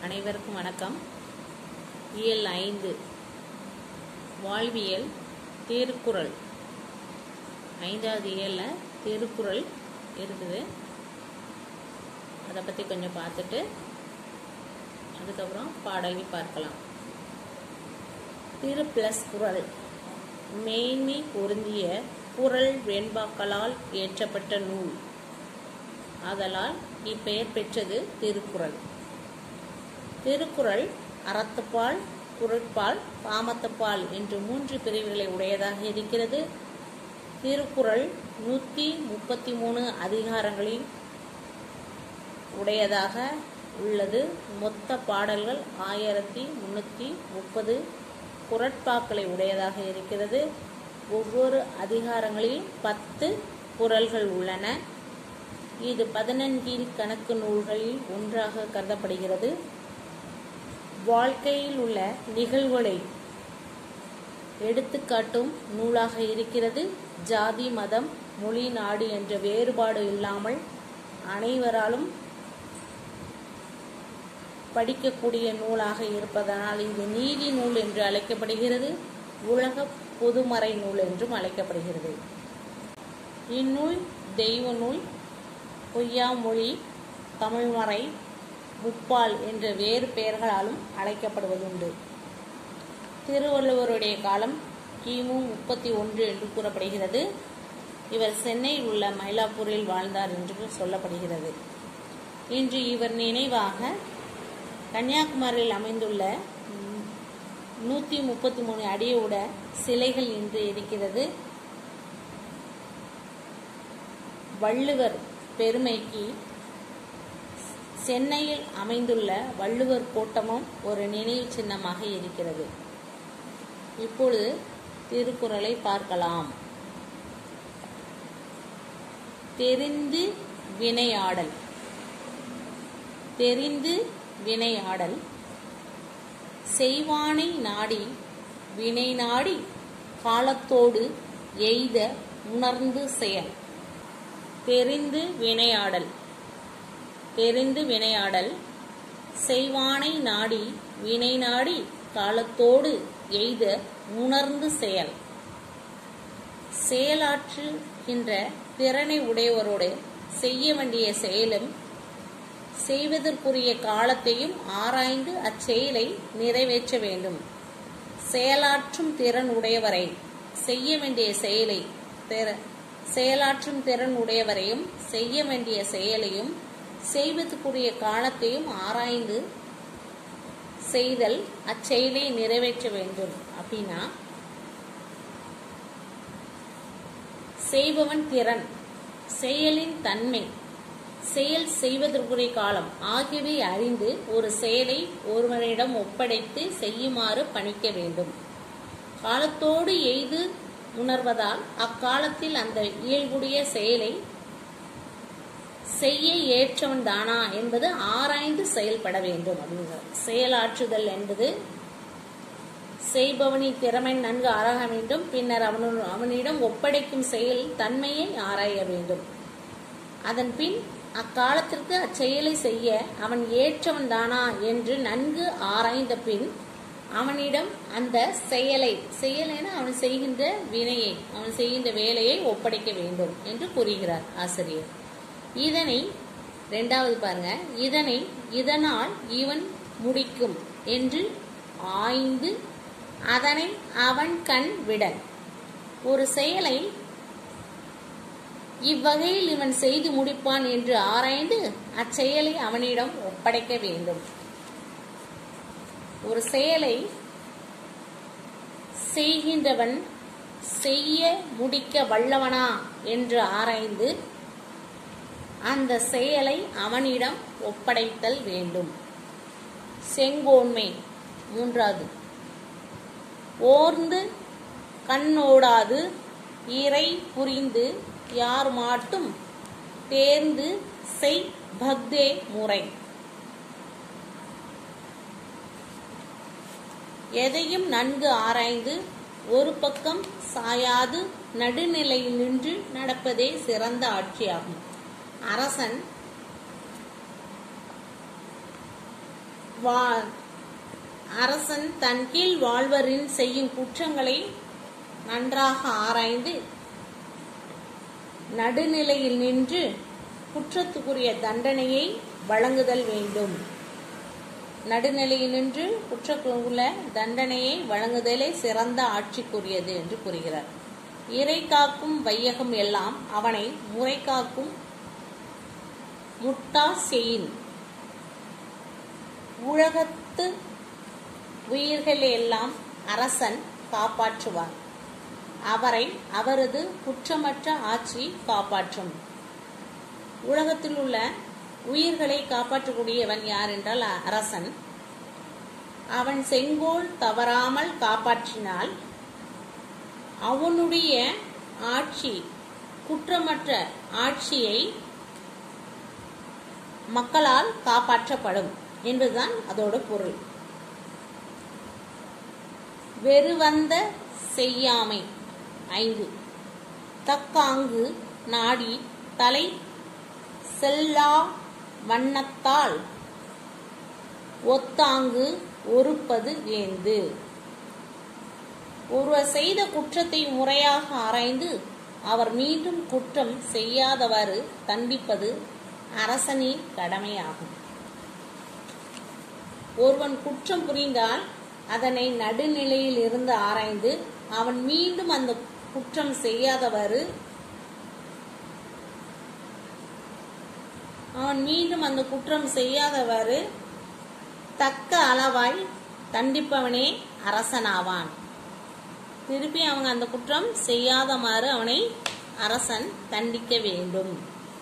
அனைவருக்கும் வணக்கம் இயல் ஐந்து வாழ்வியல் திருக்குறள் ஐந்தாவது இயலில் திருக்குறள் இருக்குது அதை பற்றி கொஞ்சம் பார்த்துட்டு அதுக்கப்புறம் பாடலை பார்க்கலாம் திரு பிளஸ் குறள் மேன்மை பொருந்திய குறள் வெண்பாக்களால் இயற்றப்பட்ட நூல் ஆதலால் இப்பெயர் பெற்றது திருக்குறள் திருக்குறள் அறத்துப்பால் குரட்பால் பாமத்துப்பால் என்று மூன்று பிரிவுகளை உடையதாக இருக்கிறது திருக்குறள் நூற்றி முப்பத்தி மூணு அதிகாரங்களில் உடையதாக உள்ளது மொத்த பாடல்கள் ஆயிரத்தி முன்னூற்றி முப்பது குரட்பாக்களை உடையதாக இருக்கிறது ஒவ்வொரு அதிகாரங்களில் பத்து குறள்கள் உள்ளன இது பதினஞ்சில் கணக்கு நூல்களில் ஒன்றாக கருதப்படுகிறது வாழ்க்கையில் உள்ள நிகழ்வுகளை எடுத்துக்காட்டும் நூலாக இருக்கிறது ஜாதி மதம் மொழி நாடு என்ற வேறுபாடு இல்லாமல் அனைவராலும் படிக்கக்கூடிய நூலாக இருப்பதனால் இது நீதி நூல் என்று அழைக்கப்படுகிறது உலக பொதுமறை நூல் என்றும் அழைக்கப்படுகிறது இந்நூல் தெய்வ நூல் பொய்யாமொழி தமிழ்மறை முப்பால் என்ற வேறு பெயர்களாலும் அழைக்கப்படுவதுண்டு திருவள்ளுவருடைய காலம் கிமு முப்பத்தி ஒன்று என்று கூறப்படுகிறது இவர் சென்னையில் உள்ள மயிலாப்பூரில் வாழ்ந்தார் என்று சொல்லப்படுகிறது இன்று இவர் நினைவாக கன்னியாகுமரியில் அமைந்துள்ள நூற்றி முப்பத்தி மூணு அடியோட சிலைகள் இன்று இருக்கிறது வள்ளுவர் பெருமைக்கு சென்னையில் அமைந்துள்ள வள்ளுவர் கோட்டமும் ஒரு நினைவு சின்னமாக இருக்கிறது இப்பொழுது திருக்குறளை பார்க்கலாம் தெரிந்து வினையாடல் தெரிந்து வினையாடல் செய்வானை நாடி வினை நாடி காலத்தோடு எய்த உணர்ந்து செயல் தெரிந்து வினையாடல் தெரிந்து வினையாடல் செய்வானை நாடி வினை நாடி காலத்தோடு எய்த உணர்ந்து செயல் செயலாற்றுகின்ற திறனை உடையவரோடு செய்ய வேண்டிய செயலும் செய்வதற்குரிய காலத்தையும் ஆராய்ந்து அச்செயலை நிறைவேற்ற வேண்டும் செயலாற்றும் திறன் உடையவரை செய்ய வேண்டிய செயலை செயலாற்றும் திறன் உடையவரையும் செய்ய வேண்டிய செயலையும் செய்வதற்குரிய காலத்தையும் ஆராய்ந்து செய்தல் அச்செயலை நிறைவேற்ற வேண்டும் அப்படின்னா செய்பவன் திறன் செயலின் தன்மை செயல் செய்வதற்குரிய காலம் ஆகியவை அறிந்து ஒரு செயலை ஒருவரிடம் ஒப்படைத்து செய்யுமாறு பணிக்க வேண்டும் காலத்தோடு எய்து உணர்வதால் அக்காலத்தில் அந்த இயல்புடைய செயலை செய்ய ஏற்றவன் தானா என்பது ஆராய்ந்து செயல்பட வேண்டும் அப்படிங்கிறது செயலாற்றுதல் என்பது செய்பவனின் திறமை நன்கு ஆராய வேண்டும் பின்னர் அவனு அவனிடம் ஒப்படைக்கும் செயல் தன்மையை ஆராய வேண்டும் அதன் பின் அக்காலத்திற்கு அச்செயலை செய்ய அவன் ஏற்றவன் தானா என்று நன்கு ஆராய்ந்த பின் அவனிடம் அந்த செயலை செயலென அவன் செய்கின்ற வினையை அவன் செய்கின்ற வேலையை ஒப்படைக்க வேண்டும் என்று கூறுகிறார் ஆசிரியர் இதனை ரெண்டாவது பாருங்க இதனை இதனால் இவன் முடிக்கும் என்று ஆய்ந்து அதனை அவன் கண் விடல் ஒரு செயலை இவ்வகையில் இவன் செய்து முடிப்பான் என்று ஆராய்ந்து அச்செயலை அவனிடம் ஒப்படைக்க வேண்டும் ஒரு செயலை செய்கின்றவன் செய்ய முடிக்க வல்லவனா என்று ஆராய்ந்து அந்த செயலை அவனிடம் ஒப்படைத்தல் வேண்டும் செங்கோன்மை மூன்றாவது ஓர்ந்து கண்ணோடாது இறை புரிந்து யார் மாட்டும் தேர்ந்து செய் பக்தே முறை எதையும் நன்கு ஆராய்ந்து ஒரு பக்கம் சாயாது நடுநிலையில் நின்று நடப்பதே சிறந்த ஆட்சியாகும் அரசன் வா- அரசன் தன் கீழ் வாழ்வரின் செய்யும் குற்றங்களை நன்றாக ஆராய்ந்து நடுநிலையில் நின்று குற்றத்துக்குரிய தண்டனையை வழங்குதல் வேண்டும் நடுநிலையில் நின்று குற்றக்குள்ள தண்டனையை வழங்குதலே சிறந்த ஆட்சிக்குரியது என்று கூறுகிறார் இறை காக்கும் வையகம் எல்லாம் அவனை முறை காக்கும் முட்டா செயின் உலகத்து உயிர்கள் எல்லாம் அரசன் காப்பாற்றுவார் அவரை அவரது குற்றமற்ற ஆட்சி காப்பாற்றும் உலகத்தில் உள்ள உயிர்களை காப்பாற்றக்கூடியவன் யார் என்றால் அரசன் அவன் செங்கோல் தவறாமல் காப்பாற்றினால் அவனுடைய ஆட்சி குற்றமற்ற ஆட்சியை மக்களால் காப்பாற்றப்படும் என்பதுதான் அதோட பொருள் வெறுவந்த செய்யாமை ஐந்து தக்காங்கு நாடி தலை செல்லா வண்ணத்தால் ஒத்தாங்கு ஒருப்பது வேந்து ஒருவர் செய்த குற்றத்தை முறையாக ஆராய்ந்து அவர் மீண்டும் குற்றம் செய்யாதவாறு தண்டிப்பது அரசனின் கடமையாகும் ஒருவன் குற்றம் புரிந்தால் அதனை நடுநிலையில் இருந்து ஆராய்ந்து அவன் மீண்டும் அந்த குற்றம் செய்யாதவாறு அவன் மீண்டும் அந்த குற்றம் செய்யாதவாறு தக்க அளவாய் தண்டிப்பவனே அரசனாவான் திருப்பி அவங்க அந்த குற்றம் செய்யாதமாறு அவனை அரசன் தண்டிக்க வேண்டும்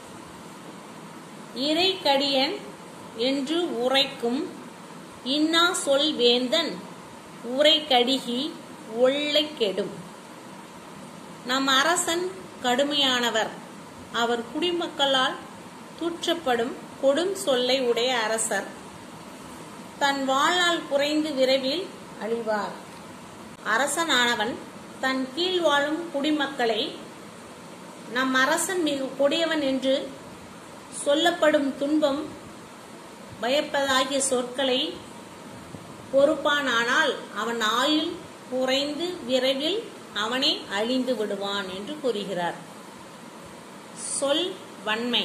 இறைக்கடியன் என்று உரைக்கும் இன்னா சொல் வேந்தன் உரை கடிகி ஒல்லை கெடும் நம் அரசன் கடுமையானவர் அவர் குடிமக்களால் தூற்றப்படும் கொடும் சொல்லை உடைய அரசர் தன் வாழ்நாள் குறைந்து விரைவில் அழிவார் அரசனானவன் தன் கீழ் வாழும் குடிமக்களை நம் அரசன் மிக கொடியவன் என்று சொல்லப்படும் துன்பம் பயப்பதாகிய சொற்களை பொறுப்பானானால் அவன் ஆயுள் குறைந்து விரைவில் அவனே அழிந்து விடுவான் என்று கூறுகிறார் சொல் வன்மை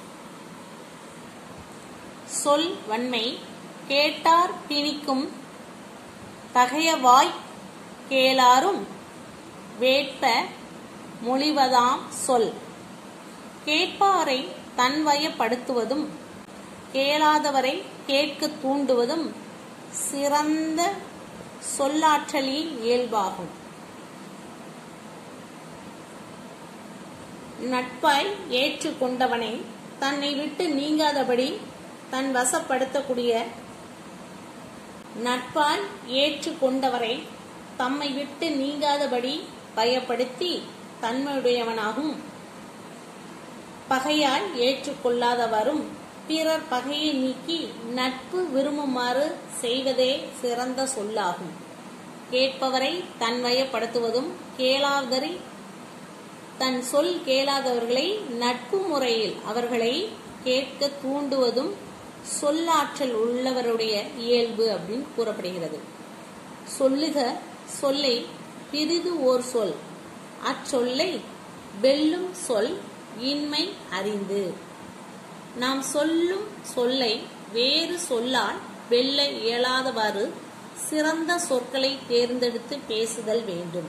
சொல் வன்மை கேட்டார் பிணிக்கும் தகையவாய் கேளாரும் வேட்ப மொழிவதாம் சொல் கேட்பாரை தன்வயப்படுத்துவதும் கேளாதவரை கேட்க தூண்டுவதும் சிறந்த சொல்லாற்றலின் இயல்பாகும் நட்பாய் ஏற்றுக்கொண்டவனை தன்னை விட்டு நீங்காதபடி தன் வசப்படுத்தக்கூடிய நட்பால் ஏற்றுக்கொண்டவரை தம்மை விட்டு நீங்காதபடி பயப்படுத்தி தன்மையுடையவனாகும் பகையால் ஏற்றுக்கொள்ளாதவரும் பிறர் பகையை நீக்கி நட்பு விரும்புமாறு செய்வதே சிறந்த சொல்லாகும் கேட்பவரை தன்வயப்படுத்துவதும் கேளாதரை தன் சொல் கேளாதவர்களை நட்பு முறையில் அவர்களை கேட்க தூண்டுவதும் சொல்லாற்றல் உள்ளவருடைய இயல்பு அப்படின்னு கூறப்படுகிறது சொல்லுக சொல்லை பிரிது ஓர் சொல் அச்சொல்லை வெல்லும் சொல் இன்மை அறிந்து நாம் சொல்லும் சொல்லை வேறு சொல்லால் வெல்ல இயலாதவாறு சிறந்த சொற்களை தேர்ந்தெடுத்து பேசுதல் வேண்டும்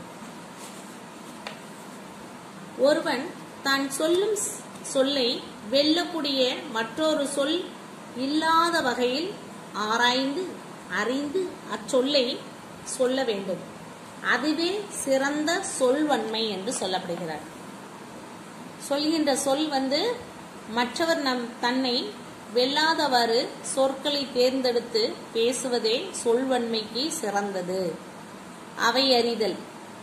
ஒருவன் தான் சொல்லும் சொல்லை வெல்லக்கூடிய மற்றொரு சொல் இல்லாத வகையில் ஆராய்ந்து அறிந்து அச்சொல்லை சொல்ல வேண்டும் அதுவே சிறந்த சொல்வன்மை என்று சொல்லப்படுகிறார் சொல்கின்ற சொல் வந்து மற்றவர் நம் தன்னை வெல்லாதவாறு சொற்களை தேர்ந்தெடுத்து பேசுவதே சொல்வன்மைக்கு சிறந்தது அவை அறிதல்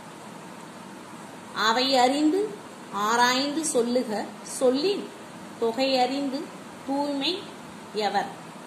அவை அறிந்து ஆராய்ந்து சொல்லுக சொல்லின் தொகை அறிந்து தூய்மை எவர்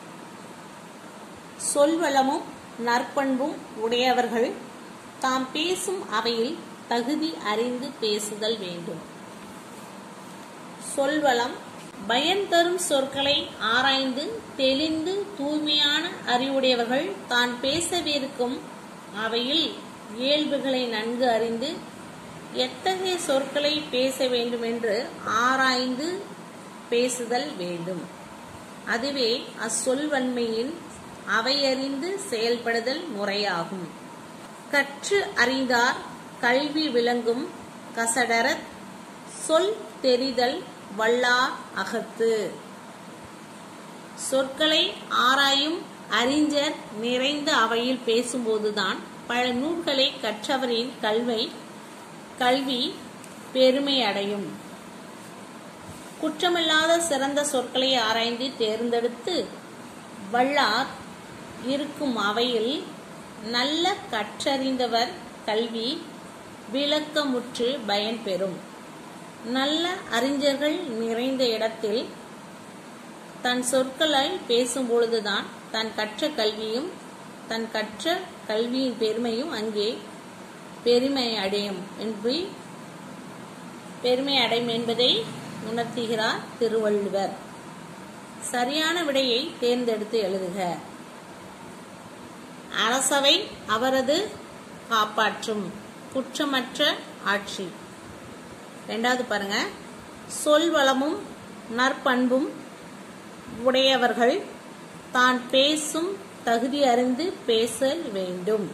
சொல்வளமும் நற்பண்பும் உடையவர்கள் தாம் பேசும் அவையில் தகுதி அறிந்து பேசுதல் வேண்டும் சொல்வளம் பயன் தரும் சொற்களை ஆராய்ந்து தெளிந்து தூய்மையான அறிவுடையவர்கள் தான் பேசவிருக்கும் அவையில் இயல்புகளை நன்கு அறிந்து எத்தகைய சொற்களை பேச வேண்டும் என்று ஆராய்ந்து பேசுதல் வேண்டும் அதுவே அச்சொல்வன்மையின் அவையறிந்து செயல்படுதல் முறையாகும் கற்று அறிந்தார் கல்வி விளங்கும் கசடரத் சொல் தெரிதல் வல்லார் அகத்து சொற்களை ஆராயும் அறிஞர் நிறைந்த அவையில் பேசும்போதுதான் பல நூல்களை கற்றவரின் கல்வை கல்வி பெருமை அடையும் குற்றமில்லாத சிறந்த சொற்களை ஆராய்ந்து தேர்ந்தெடுத்து வல்லார் இருக்கும் அவையில் நல்ல கற்றறிந்தவர் கல்வி விளக்கமுற்று பயன் பெறும் நல்ல அறிஞர்கள் நிறைந்த இடத்தில் தன் சொற்களை பேசும்பொழுதுதான் தன் கற்ற கல்வியும் தன் கற்ற கல்வியின் பெருமையும் அங்கே பெருமை அடையும் என்று பெருமை அடையும் என்பதை உணர்த்துகிறார் திருவள்ளுவர் சரியான விடையை தேர்ந்தெடுத்து எழுதுக அரசவை அவரது காப்பாற்றும் குற்றமற்ற ஆட்சி ரெண்டாவது பாருங்க சொல் வளமும் நற்பண்பும் உடையவர்கள் தான் பேசும் தகுதி அறிந்து பேசல் வேண்டும்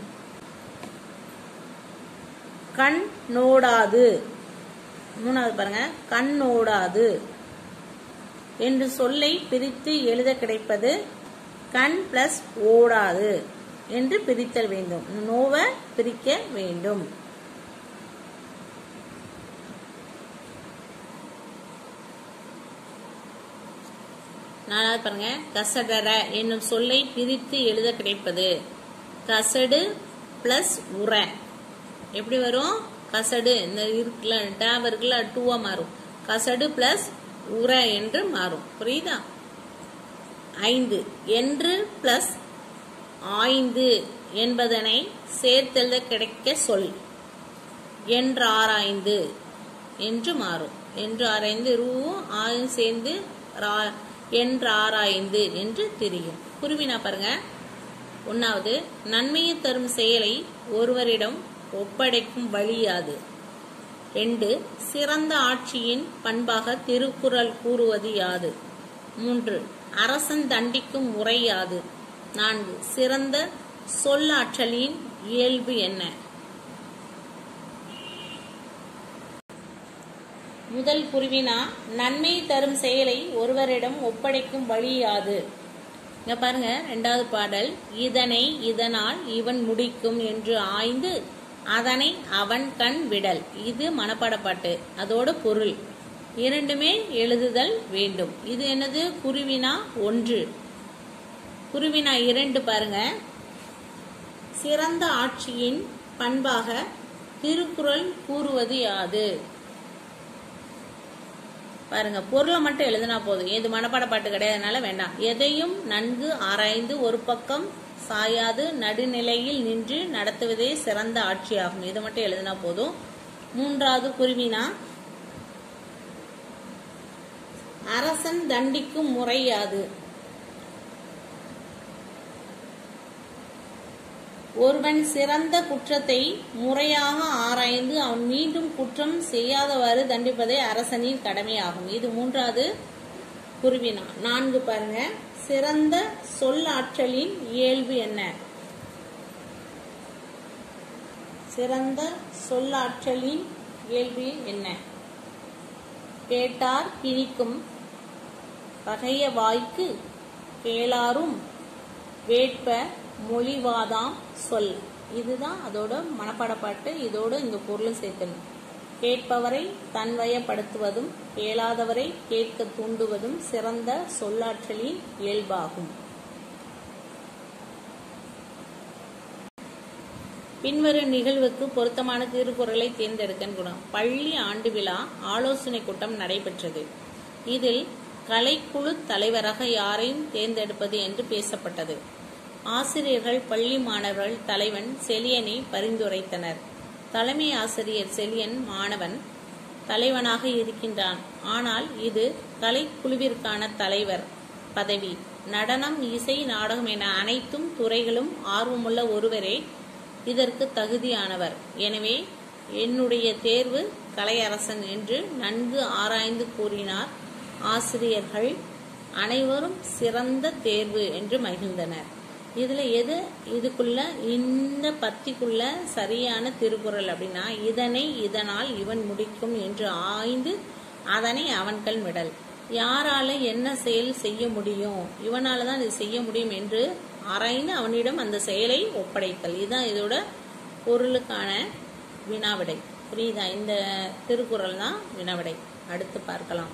கண் நோடாது மூணாவது பாருங்க கண் நோடாது என்று சொல்லை பிரித்து எழுத கிடைப்பது கண் பிளஸ் ஓடாது என்று பிரித்தல் வேண்டும் நோவை பிரிக்க வேண்டும் நாலாவது பாருங்க கசடர என்னும் சொல்லை பிரித்து எழுத கிடைப்பது கசடு பிளஸ் உர எப்படி வரும் கசடு இந்த இருக்குல்ல டேப் இருக்குல்ல டூவா மாறும் கசடு பிளஸ் உர என்று மாறும் புரியுதா ஐந்து என்று பிளஸ் ஆய்ந்து என்பதனை சேர்த்தெழுத கிடைக்க சொல் என்று ஆராய்ந்து என்று மாறும் என்று ஆராய்ந்து ரூவும் ஆயும் சேர்ந்து ரா- என்று ஆராய்ந்து என்று தெரியும் குருவினா பாருங்க ஒன்னாவது நன்மையை தரும் செயலை ஒருவரிடம் ஒப்படைக்கும் வழியாது ரெண்டு சிறந்த ஆட்சியின் பண்பாக திருக்குறள் கூறுவது யாது மூன்று அரசன் தண்டிக்கும் முறை யாது நான்கு சிறந்த சொல்லாற்றலின் இயல்பு என்ன முதல் குருவினா நன்மை தரும் செயலை ஒருவரிடம் ஒப்படைக்கும் வழி யாது இங்க பாருங்க ரெண்டாவது பாடல் இதனை இதனால் இவன் முடிக்கும் என்று ஆய்ந்து அதனை அவன் கண் விடல் இது மனப்பாட பாட்டு அதோட பொருள் இரண்டுமே எழுதுதல் வேண்டும் இது என்னது குருவினா ஒன்று குருவினா இரண்டு பாருங்க சிறந்த ஆட்சியின் பண்பாக திருக்குறள் கூறுவது யாது பாருங்க பொருளை மட்டும் எழுதினா போதும் இது மனப்பாட பாட்டு கிடையாதுனால வேண்டாம் எதையும் நன்கு ஆராய்ந்து ஒரு பக்கம் சாயாது நடுநிலையில் நின்று நடத்துவதே சிறந்த ஆட்சியாகும் இதை மட்டும் எழுதினா போதும் மூன்றாவது குருவினா அரசன் தண்டிக்கும் முறை யாது ஒருவன் சிறந்த குற்றத்தை முறையாக ஆராய்ந்து அவன் மீண்டும் குற்றம் செய்யாதவாறு தண்டிப்பதே அரசனின் கடமையாகும் இது மூன்றாவது குருவினா நான்கு பாருங்க சிறந்த சொல்லாற்றலின் இயல்பு என்ன சிறந்த சொல்லாற்றலின் இயல்பு என்ன கேட்டார் பிணிக்கும் பகைய வாய்க்கு கேளாரும் வேட்ப மொழிவாதாம் சொல் இதுதான் அதோட மனப்பாட பாட்டு இதோட இந்த பொருளும் சேர்க்கணும் கேட்பவரை தன்வயப்படுத்துவதும் கேளாதவரை கேட்க தூண்டுவதும் சிறந்த சொல்லாற்றலின் இயல்பாகும் பின்வரும் நிகழ்வுக்கு பொருத்தமான திருக்குறளை தேர்ந்தெடுக்கன் குணம் பள்ளி ஆண்டு விழா ஆலோசனை கூட்டம் நடைபெற்றது இதில் கலைக்குழு தலைவராக யாரையும் தேர்ந்தெடுப்பது என்று பேசப்பட்டது ஆசிரியர்கள் பள்ளி மாணவர்கள் தலைவன் செலியனை பரிந்துரைத்தனர் தலைமை ஆசிரியர் செலியன் மாணவன் தலைவனாக இருக்கின்றான் ஆனால் இது கலைக்குழுவிற்கான தலைவர் பதவி நடனம் இசை நாடகம் என அனைத்தும் துறைகளும் ஆர்வமுள்ள ஒருவரே இதற்கு தகுதியானவர் எனவே என்னுடைய தேர்வு கலையரசன் என்று நன்கு ஆராய்ந்து கூறினார் ஆசிரியர்கள் அனைவரும் சிறந்த தேர்வு என்று மகிழ்ந்தனர் இதுல எது இதுக்குள்ள இந்த பத்திக்குள்ள சரியான திருக்குறள் அப்படின்னா இதனை இதனால் இவன் முடிக்கும் என்று ஆய்ந்து அதனை அவன்கள் விடல் யாரால என்ன செயல் செய்ய முடியும் இவனால தான் இது செய்ய முடியும் என்று ஆராய்ந்து அவனிடம் அந்த செயலை ஒப்படைத்தல் இதுதான் இதோட பொருளுக்கான வினாவிடை புரியுதா இந்த திருக்குறள் தான் வினாவிடை அடுத்து பார்க்கலாம்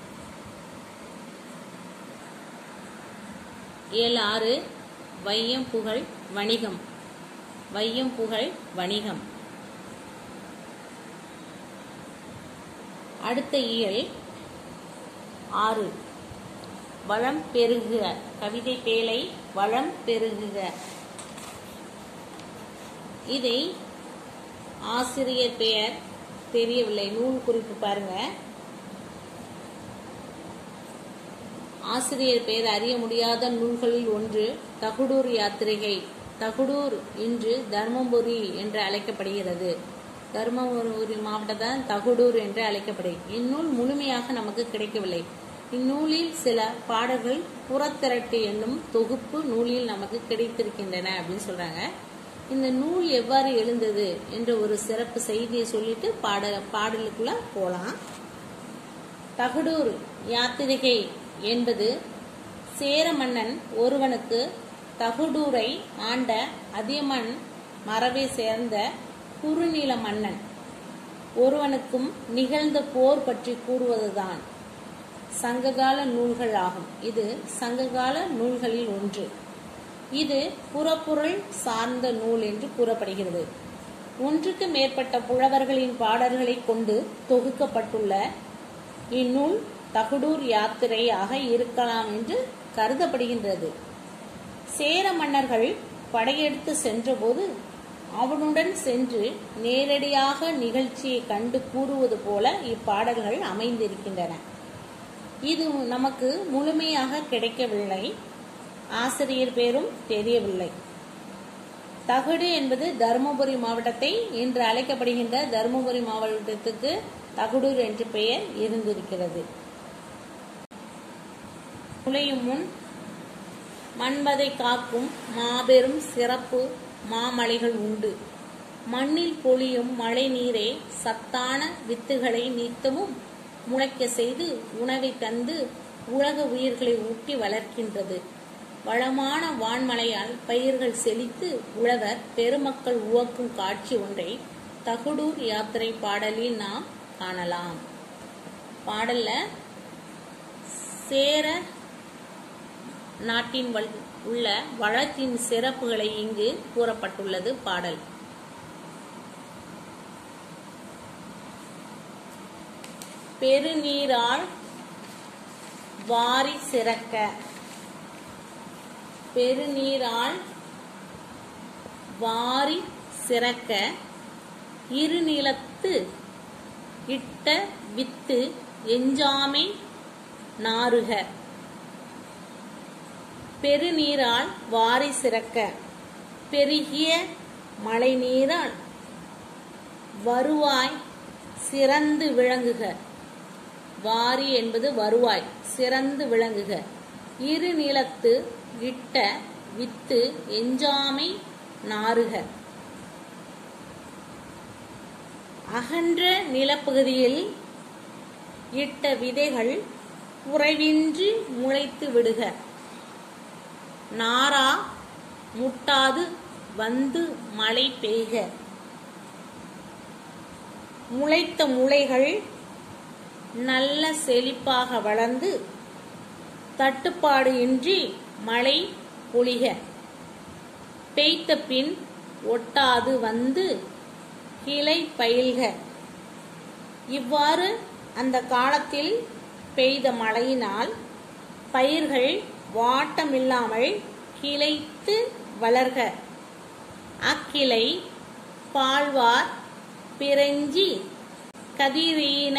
ஏழு ஆறு வையம் புகழ் வணிகம் வையம் புகழ் வணிகம் அடுத்த இயல் ஆறு வளம் பெருகுக கவிதை பேழை வளம் பெருகுக இதை ஆசிரியர் பெயர் தெரியவில்லை நூல் குறிப்பு பாருங்க ஆசிரியர் பெயர் அறிய முடியாத நூல்களில் ஒன்று தகுடூர் யாத்திரிகை தகுடூர் இன்று தர்மபுரி என்று அழைக்கப்படுகிறது தருமபுரி மாவட்டத்தான் தகுடூர் என்று அழைக்கப்படுகிறது இந்நூல் முழுமையாக நமக்கு கிடைக்கவில்லை இந்நூலில் சில பாடல்கள் புறத்திரட்டு என்னும் தொகுப்பு நூலில் நமக்கு கிடைத்திருக்கின்றன அப்படின்னு சொல்றாங்க இந்த நூல் எவ்வாறு எழுந்தது என்ற ஒரு சிறப்பு செய்தியை சொல்லிட்டு பாட பாடலுக்குள்ள போலாம் தகுடூர் யாத்திரிகை என்பது சேர மன்னன் ஒருவனுக்கு தகுடூரை ஆண்ட அதியமன் மரபை சேர்ந்த குறுநில மன்னன் ஒருவனுக்கும் நிகழ்ந்த போர் பற்றி கூறுவதுதான் சங்ககால நூல்கள் ஆகும் இது சங்ககால நூல்களில் ஒன்று இது புறப்பொருள் சார்ந்த நூல் என்று கூறப்படுகிறது ஒன்றுக்கு மேற்பட்ட புலவர்களின் பாடல்களை கொண்டு தொகுக்கப்பட்டுள்ள இந்நூல் தகுடூர் யாத்திரையாக இருக்கலாம் என்று கருதப்படுகின்றது சேர மன்னர்கள் படையெடுத்து சென்றபோது அவனுடன் சென்று நேரடியாக நிகழ்ச்சியை கண்டு கூறுவது போல இப்பாடல்கள் அமைந்திருக்கின்றன இது நமக்கு முழுமையாக கிடைக்கவில்லை ஆசிரியர் பேரும் தெரியவில்லை தகுடு என்பது தருமபுரி மாவட்டத்தை இன்று அழைக்கப்படுகின்ற தருமபுரி மாவட்டத்துக்கு தகுடூர் என்று பெயர் இருந்திருக்கிறது நுழையும் முன் மண்பதை காக்கும் மாபெரும் சிறப்பு மாமலைகள் உண்டு மண்ணில் பொழியும் மழை நீரே சத்தான வித்துகளை நித்தமும் முளைக்க செய்து உணவை தந்து உலக உயிர்களை ஊட்டி வளர்க்கின்றது வளமான வான்மலையால் பயிர்கள் செழித்து உழவர் பெருமக்கள் உவக்கும் காட்சி ஒன்றை தகுடூர் யாத்திரை பாடலில் நாம் காணலாம் பாடல்ல சேர நாட்டின் உள்ள வளத்தின் சிறப்புகளை இங்கு கூறப்பட்டுள்ளது பாடல் பெருநீரால் வாரி சிறக்க பெருநீரால் வாரி சிறக்க இருநிலத்து இட்ட வித்து எஞ்சாமை நாறுக பெருநீரால் வாரி சிறக்க பெருகிய மழை நீரால் வருவாய் சிறந்து விளங்குக வாரி என்பது வருவாய் சிறந்து விளங்குக இரு நிலத்து இட்ட வித்து எஞ்சாமை நாறுக அகன்ற நிலப்பகுதியில் இட்ட விதைகள் குறைவின்றி முளைத்து விடுக நாரா முட்டாது வந்து மழை பெய்க முளைத்த முளைகள் நல்ல செழிப்பாக வளர்ந்து தட்டுப்பாடு இன்றி மழை பொழிக பெய்த்த பின் ஒட்டாது வந்து கிளை பயில்க இவ்வாறு அந்த காலத்தில் பெய்த மழையினால் பயிர்கள் வாட்டமில்லாமல் கிளைத்து வளர்க அக்கிளை பால்வார் பிரெஞ்சி கதிரீன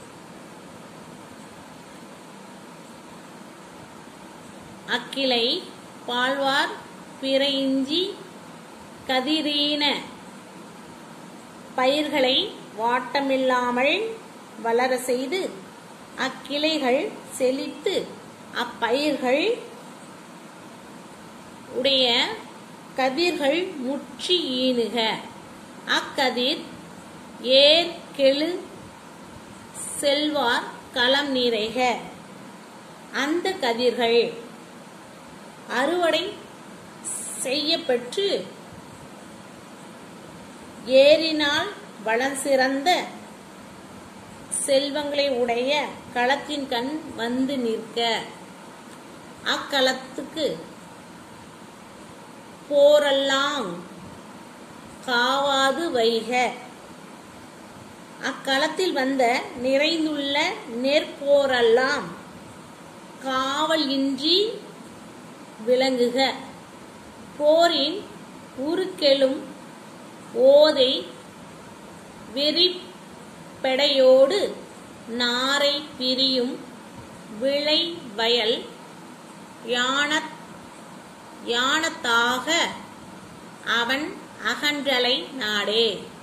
அக்கிளை பால்வார் பிறையிஞ்சி கதிரீன பயிர்களை வாட்டமில்லாமல் வளர செய்து அக்கிளைகள் செழித்து அப்பயிர்கள் உடைய கதிர்கள் முற்றி ஈனுக அக்கதிர் ஏர் கெழு செல்வார் களம் நிறைக அந்த கதிர்கள் அறுவடை செய்யப்பெற்று ஏறினால் வளம் சிறந்த செல்வங்களை உடைய களத்தின் கண் வந்து நிற்க அக்களத்துக்கு போரெல்லாம் காவாது வைக அக்களத்தில் வந்த நிறைந்துள்ள நெற்போரெல்லாம் காவல் இன்றி விளங்குக போரின் உருக்கெழும் ஓதை வெறிப்பெடையோடு நாரை பிரியும் விளை வயல் யானத் யானத்தாக அவன் அகன்றலை நாடே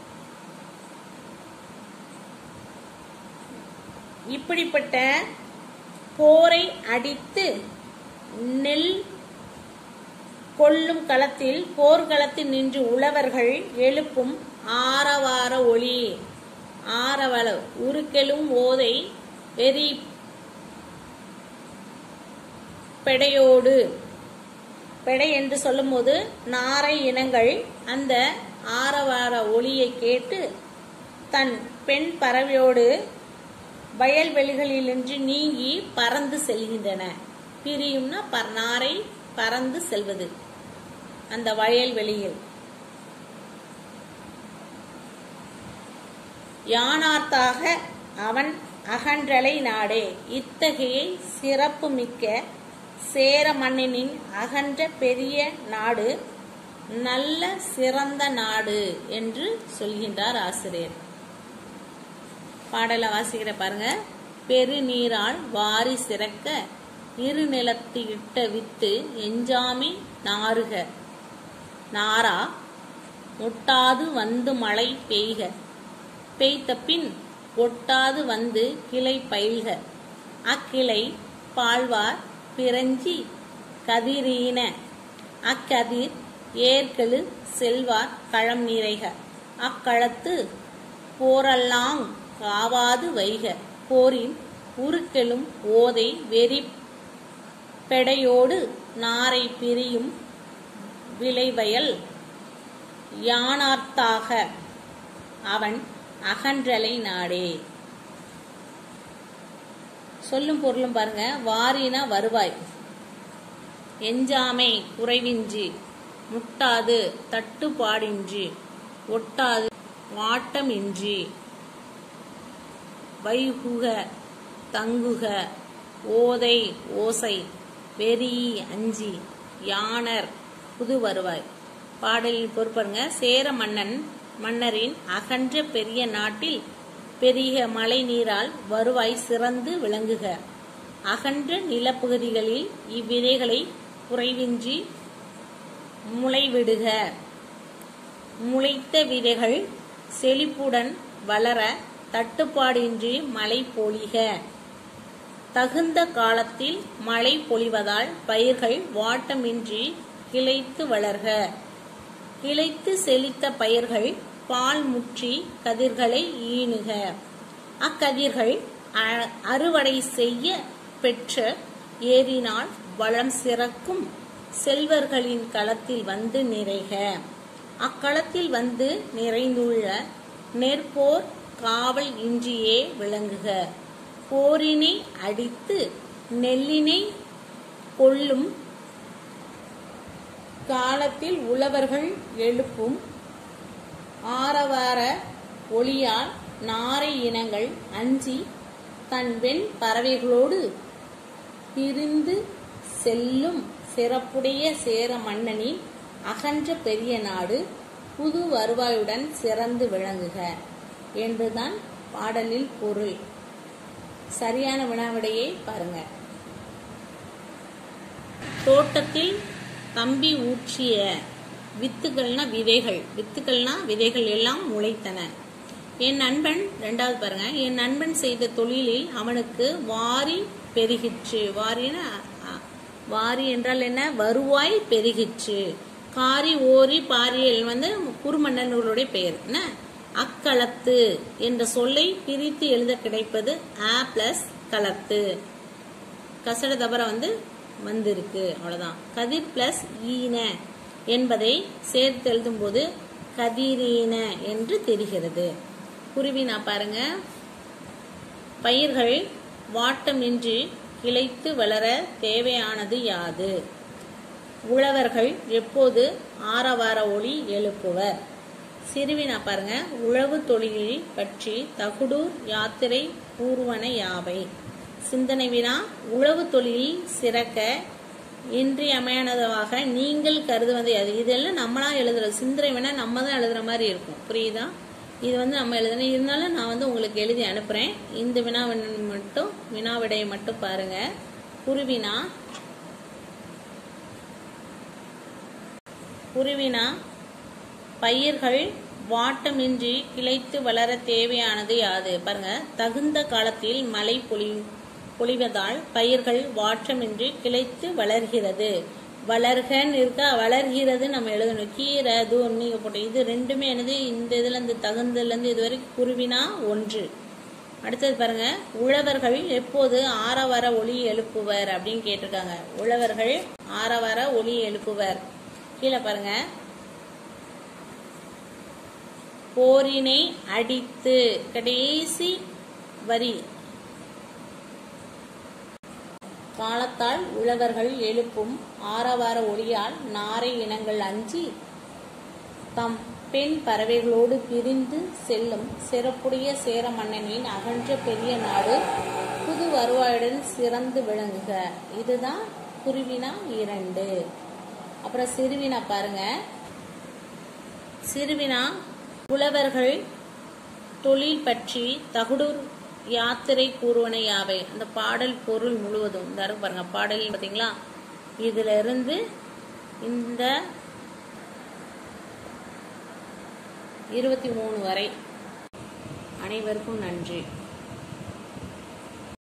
இப்படிப்பட்ட போரை அடித்து நெல் கொள்ளும் களத்தில் போர்க்களத்தில் நின்று உழவர்கள் எழுப்பும் ஆரவார ஒளி ஆரவள உருக்கெழும் ஓதை வெறி பெடையோடு பெடை என்று சொல்லும்போது நாரை இனங்கள் அந்த ஆரவார ஒளியை கேட்டு தன் பெண் பறவையோடு வயல்வெளிகளிலின்று நீங்கி பறந்து செல்கின்றன பிரியும்னா பர் நாரை பறந்து செல்வது அந்த வயல்வெளியில் யானார்த்தாக அவன் அகன்றலை நாடே இத்தகைய சிறப்பு மிக்க சேர மன்னனின் அகன்ற பெரிய நாடு நல்ல சிறந்த நாடு என்று சொல்கின்றார் ஆசிரியர் பாடலை வாசிக்கிற பாருங்க பெருநீரால் வாரி சிறக்க இரு நிலத்து இட்ட வித்து எஞ்சாமி நாறுக நாரா முட்டாது வந்து மழை பெய்க பெய்த பின் ஒட்டாது வந்து கிளை பயில்க அக்கிளை பால்வார் பிறஞ்சி கதிரீன அக்கதிர் ஏற்கெழு செல்வார் களம் நிறைக அக்களத்து போரெல்லாம் காவாது வைக போரின் உருக்கெழும் ஓதை வெறி பெடையோடு நாரை பிரியும் விளைவயல் யானார்த்தாக அவன் அகன்றலை நாடே சொல்லும் பொருளும் பாருங்க வாரினா வருவாய் எஞ்சாமை குறைவின்றி முட்டாது தட்டுப்பாடின்றி ஒட்டாது வாட்டமின்றி வைகுக தங்குக ஓதை ஓசை வெறி அஞ்சி யானர் புது வருவாய் பாடலின் பொறுப்பருங்க சேர மன்னன் மன்னரின் அகன்ற பெரிய நாட்டில் பெரிய மழை நீரால் வருவாய் சிறந்து விளங்குக அகன்ற நிலப்பகுதிகளில் இவ்விதைகளை குறைவின்றி முளைவிடுக முளைத்த விதைகள் செழிப்புடன் வளர தட்டுப்பாடின்றி மழை பொழிக தகுந்த காலத்தில் மழை பொழிவதால் பயிர்கள் வாட்டமின்றி கிளைத்து வளர்க கிளைத்து செழித்த பயிர்கள் பால் முற்றி கதிர்களை ஈணுக அக்கதிர்கள் அ- அறுவடை செய்ய பெற்ற ஏறினால் வளம் சிறக்கும் செல்வர்களின் களத்தில் வந்து நிறைக அக்களத்தில் வந்து நிறைந்துள்ள நெற்போர் காவல் இன்றியே விளங்குக போரினை அடித்து நெல்லினை கொள்ளும் காலத்தில் உழவர்கள் எழுப்பும் ஆரவார ஒளியால் நாரை இனங்கள் அஞ்சி தன் வெண் பறவைகளோடு பிரிந்து செல்லும் சிறப்புடைய சேர மன்னனின் அகன்ற பெரிய நாடு புது வருவாயுடன் சிறந்து விளங்குக என்றுதான் பாடலில் பொருள் சரியான வினாவிடையை பாருங்க தோட்டத்தில் தம்பி ஊற்றிய வித்துகள்னா விதைகள் வித்துக்கள்னா விதைகள் எல்லாம் முளைத்தன என் நண்பன் ரெண்டாவது பாருங்க என் நண்பன் செய்த தொழிலில் அவனுக்கு வாரி பெருகிற்று வாரின வாரி என்றால் என்ன வருவாய் பெருகிற்று காரி ஓரி பாரியல் வந்து குறுமன்னர்களுடைய பெயர் என்ன அக்களத்து என்ற சொல்லை பிரித்து எழுத கிடைப்பது ஆ பிளஸ் களத்து கசட தபர வந்து வந்திருக்கு அவ்வளவுதான் கதிர் பிளஸ் ஈன என்பதை சேர்த்து எழுதும்போது கதிரீன என்று தெரிகிறது குருவினா பாருங்க பயிர்கள் வாட்டமின்றி கிளைத்து வளர தேவையானது யாது உழவர்கள் எப்போது ஆரவார ஒளி எழுப்புவர் சிறுவினா பாருங்க உழவு தொழிலை பற்றி தகுடூர் யாத்திரை கூறுவன யாவை சிந்தனை வினா உழவு தொழிலில் சிறக்க இன்றியமையானதாக நீங்கள் கருதுவது அது இதெல்லாம் நம்மளா எழுதுறது சிந்தனை வினா நம்ம தான் எழுதுற மாதிரி இருக்கும் புரியுதா இது வந்து நம்ம எழுதணும் இருந்தாலும் நான் வந்து உங்களுக்கு எழுதி அனுப்புறேன் இந்த வினா மட்டும் வினாவிடையை மட்டும் பாருங்க குருவினா குருவினா பயிர்கள் வாட்டமின்றி கிளைத்து வளர தேவையானது யாது பாருங்க தகுந்த காலத்தில் மழை பொழி பொழிவதால் பயிர்கள் வாட்டமின்றி கிளைத்து வளர்கிறது வளர்கன்னு இருக்கா வளர்கிறது நம்ம எழுதணும் கீரை அது நீங்க போட்டு இது ரெண்டுமே என்னது இந்த இதுல இருந்து தகுந்ததுல இருந்து இது வரைக்கும் குருவினா ஒன்று அடுத்தது பாருங்க உழவர்கள் எப்போது ஆரவார ஒளி எழுப்புவர் அப்படின்னு கேட்டிருக்காங்க உழவர்கள் ஆரவார ஒளி எழுப்புவர் கீழே பாருங்க போரினை அடித்து கடைசி வரி காலத்தால் உழவர்கள் எழுப்பும் ஆரவார ஒளியால் நாரை இனங்கள் அஞ்சி தம் பெண் பறவைகளோடு பிரிந்து செல்லும் சிறப்புடைய சேர மன்னனின் அகன்ற பெரிய நாடு புது வருவாயுடன் சிறந்து விளங்குக இதுதான் குருவினா இரண்டு அப்புறம் சிறுவினா பாருங்க சிறுவினா புலவர்கள் தொழில் பற்றி தகுடூர் யாத்திரை கூறுவன யாவை அந்த பாடல் பொருள் முழுவதும் இந்த இருக்கு பாருங்க பாடல் பார்த்தீங்களா இதுல இருந்து இந்த இருபத்தி மூணு வரை அனைவருக்கும் நன்றி